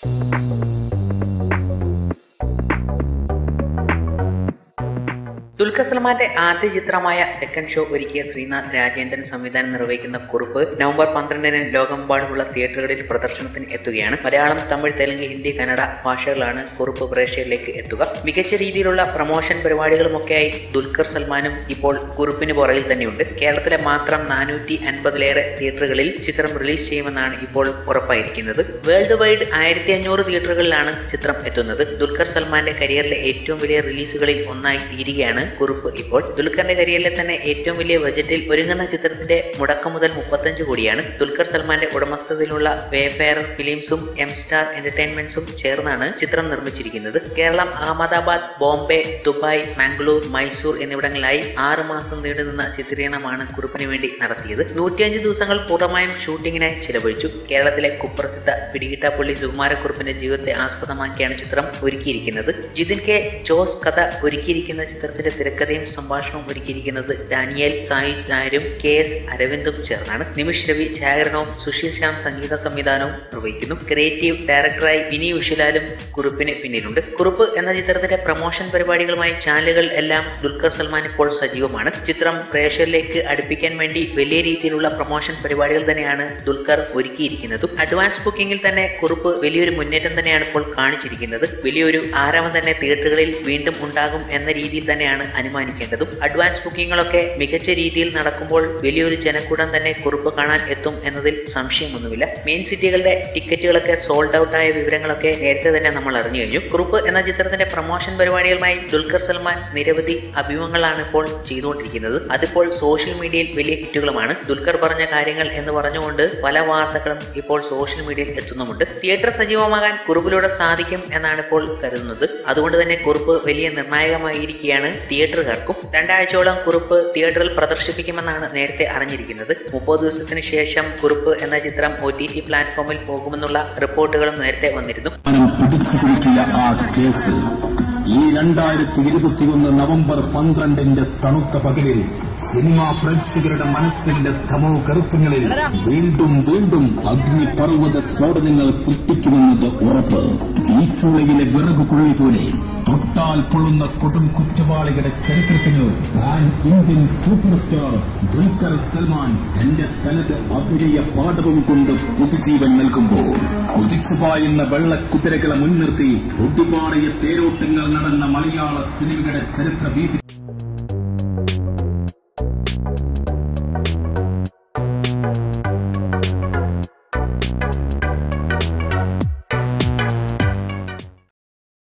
ദുൽഖർ സൽമാന്റെ ആദ്യ ചിത്രമായ സെക്കൻഡ് ഷോ ഒരുക്കിയ ശ്രീനാഥ് രാജേന്ദ്രൻ സംവിധാനം നിർവഹിക്കുന്ന കുറിപ്പ് നവംബർ പന്ത്രണ്ടിന് ലോകമെമ്പാടുമുള്ള തിയേറ്ററുകളിൽ പ്രദർശനത്തിന് എത്തുകയാണ് മലയാളം തമിഴ് തെലുങ്ക് ഹിന്ദി കന്നഡ ഭാഷകളാണ് കുറിപ്പ് പ്രേക്ഷകരിലേക്ക് എത്തുക മികച്ച രീതിയിലുള്ള പ്രൊമോഷൻ പരിപാടികളുമൊക്കെയായി ദുൽഖർ സൽമാനും ഇപ്പോൾ കുറിപ്പിന് പുറകിൽ തന്നെയുണ്ട് കേരളത്തിലെ മാത്രം നാനൂറ്റി അൻപതിലേറെ തിയേറ്ററുകളിൽ ചിത്രം റിലീസ് ചെയ്യുമെന്നാണ് ഇപ്പോൾ ഉറപ്പായിരിക്കുന്നത് വേൾഡ് വൈഡ് ആയിരത്തി അഞ്ഞൂറ് തിയേറ്ററുകളിലാണ് ചിത്രം എത്തുന്നത് ദുൽഖർ സൽമാന്റെ കരിയറിലെ ഏറ്റവും വലിയ റിലീസുകളിൽ ഒന്നായി തീരുകയാണ് കുറിപ്പ് ഇപ്പോൾ ദുൽഖറിന്റെ കരിയറിലെ തന്നെ ഏറ്റവും വലിയ ബജറ്റിൽ ഒരുങ്ങുന്ന ചിത്രത്തിന്റെ മുടക്കം മുതൽ മുപ്പത്തഞ്ച് കോടിയാണ് ദുൽഖർ സൽമാന്റെ ഉടമസ്ഥതയിലുള്ള വേഫെയർ ഫിലിംസും എം സ്റ്റാർ എന്റർടൈൻമെന്റ്സും ചേർന്നാണ് ചിത്രം നിർമ്മിച്ചിരിക്കുന്നത് കേരളം അഹമ്മദാബാദ് ബോംബെ ദുബായ് മാംഗ്ലൂർ മൈസൂർ എന്നിവിടങ്ങളിലായി ആറ് മാസം നീണ്ടുനിന്ന ചിത്രീകരണമാണ് കുറിപ്പിന് വേണ്ടി നടത്തിയത് നൂറ്റിയഞ്ച് ദിവസങ്ങൾ പൂർണ്ണമായും ഷൂട്ടിങ്ങിനായി ചിലവഴിച്ചു കേരളത്തിലെ കുപ്രസിദ്ധ പിടികിട്ടാപ്പള്ളി സുകുമാരക്കുറിപ്പിന്റെ ജീവിതത്തെ ആസ്പദമാക്കിയാണ് ചിത്രം ഒരുക്കിയിരിക്കുന്നത് ജിതിൻ കെ ജോസ് കഥ ഒരുക്കിയിരിക്കുന്ന ചിത്രത്തിന്റെ തിരക്കഥയും സംഭാഷണവും ഒരുക്കിയിരിക്കുന്നത് ഡാനിയൽ സായിജ് നായരും കെ എസ് അരവിന്ദും ചേർന്നാണ് നിമിഷ് രവി ഛായാഗ്രഹണവും സുശീൽ ശ്യാം സംഗീത സംവിധാനവും നിർവഹിക്കുന്നു ക്രിയേറ്റീവ് ഡയറക്ടറായി വിനി വിഷുലാലും കുറിപ്പിന് പിന്നിലുണ്ട് കുറിപ്പ് എന്ന ചിത്രത്തിന്റെ പ്രൊമോഷൻ പരിപാടികളുമായി ചാനലുകൾ എല്ലാം ദുൽഖർ സൽമാൻ ഇപ്പോൾ സജീവമാണ് ചിത്രം പ്രേക്ഷകരിലേക്ക് അടുപ്പിക്കാൻ വേണ്ടി വലിയ രീതിയിലുള്ള പ്രൊമോഷൻ പരിപാടികൾ തന്നെയാണ് ദുൽഖർ ഒരുക്കിയിരിക്കുന്നതും അഡ്വാൻസ് ബുക്കിംഗിൽ തന്നെ കുറിപ്പ് വലിയൊരു മുന്നേറ്റം തന്നെയാണ് ഇപ്പോൾ കാണിച്ചിരിക്കുന്നത് വലിയൊരു ആരവം തന്നെ തിയേറ്ററുകളിൽ വീണ്ടും ഉണ്ടാകും എന്ന രീതിയിൽ തന്നെയാണ് അനുമാനിക്കേണ്ടതും അഡ്വാൻസ് ബുക്കിങ്ങുകളൊക്കെ മികച്ച രീതിയിൽ നടക്കുമ്പോൾ വലിയൊരു ജനക്കൂട്ടം തന്നെ കുറിപ്പ് കാണാൻ എത്തും എന്നതിൽ സംശയമൊന്നുമില്ല മെയിൻ സിറ്റികളുടെ ടിക്കറ്റുകളൊക്കെ സോൾഡ് ഔട്ട് ആയ വിവരങ്ങളൊക്കെ നേരത്തെ തന്നെ നമ്മൾ അറിഞ്ഞു കഴിഞ്ഞു കുറിപ്പ് എന്ന ചിത്രത്തിന്റെ പ്രൊമോഷൻ പരിപാടികളുമായി ദുൽഖർ സൽമാൻ നിരവധി അഭിമുഖങ്ങളാണ് ഇപ്പോൾ ചെയ്തുകൊണ്ടിരിക്കുന്നത് അതിപ്പോൾ സോഷ്യൽ മീഡിയയിൽ വലിയ ഹിറ്റുകളുമാണ് ദുൽഖർ പറഞ്ഞ കാര്യങ്ങൾ എന്ന് പറഞ്ഞുകൊണ്ട് പല വാർത്തകളും ഇപ്പോൾ സോഷ്യൽ മീഡിയയിൽ എത്തുന്നുമുണ്ട് തിയേറ്റർ സജീവമാകാൻ കുറിപ്പിലൂടെ സാധിക്കും എന്നാണ് ഇപ്പോൾ കരുതുന്നത് അതുകൊണ്ട് തന്നെ കുറിപ്പ് വലിയ നിർണായകമായിരിക്കുകയാണ് തിയേറ്ററുകാർക്കും രണ്ടാഴ്ചയോളം കുറിപ്പ് തിയേറ്ററിൽ പ്രദർശിപ്പിക്കുമെന്നാണ് നേരത്തെ അറിഞ്ഞിരിക്കുന്നത് മുപ്പത് ദിവസത്തിന് ശേഷം കുറിപ്പ് എന്ന ചിത്രം ഒ ടി ടി പ്ലാറ്റ്ഫോമിൽ പോകുമെന്നുള്ള റിപ്പോർട്ടുകളും നേരത്തെ വന്നിരുന്നു തീരുമാനം പിടിച്ചു കുലുക്കിയ ആ കേസ് ഈ രണ്ടായിരത്തി ഇരുപത്തിയൊന്ന് നവംബർ പന്ത്രണ്ടിന്റെ തണുത്ത പകലിൽ സിനിമാ പ്രേക്ഷകരുടെ മനസ്സിന്റെ തമോ കറുത്തങ്ങളിൽ വീണ്ടും വീണ്ടും അഗ്നിപർവ്വത സ്ഫോടനങ്ങൾ സൃഷ്ടിക്കുമെന്നത് ഉറപ്പ് തീച്ചുളയിലെ വിറകു കൊള്ളി പോലെ തൊട്ടാൽ പൊള്ളുന്ന കൊടും കുറ്റവാളികളുടെ ചരിത്രത്തിന് pan Indian superstar Dulquer Salmaan തന്റെ തനത് അഭിനയ പാഠവും കൊണ്ട് പുതുജീവൻ നൽകുമ്പോൾ കുതിച്ചു പായുന്ന വെള്ളക്കുതിരകളെ മുൻനിർത്തി ഒട്ടുപാടിയ തേരോട്ടങ്ങൾ നടന്ന മലയാള സിനിമയുടെ ചരിത്ര വീതി